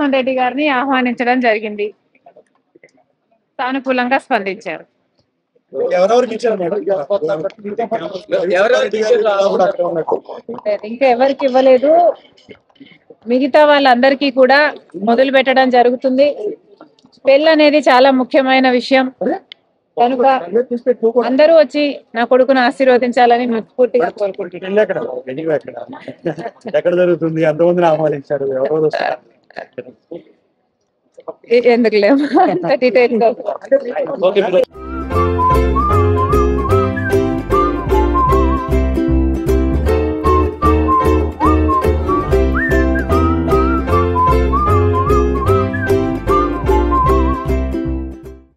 జగన్మోహన్ రెడ్డి గారిని ఆహ్వానించడం జరిగింది సానుకూలంగా స్పందించారు ఎవరెవరికి ఇచ్చారు మేడం ఎవరెవరికి ఇచ్చారు? కూడా అక్కడ ఉన్నట్టు. ఇంకా ఎవరికి ఇవ్వలేదు మిగతా వాళ్ళందరికీ కూడా మొదలు పెట్టడం జరుగుతుంది పెళ్ళి అనేది చాలా ముఖ్యమైన విషయం కనుక అందరూ వచ్చి నా కొడుకును ఆశీర్వదించాలని మనస్ఫూర్తిగా కోరుకుంటున్నాను పెళ్లి ఎక్కడ పెళ్లి ఎక్కడ ఎక్కడ జరుగుతుంది ఎంతమందిని ఆహ్వానించారు ఎవరెవరు వస్తారు ఎందుకు లేవు అంత డీటెయిల్ గా ఓకే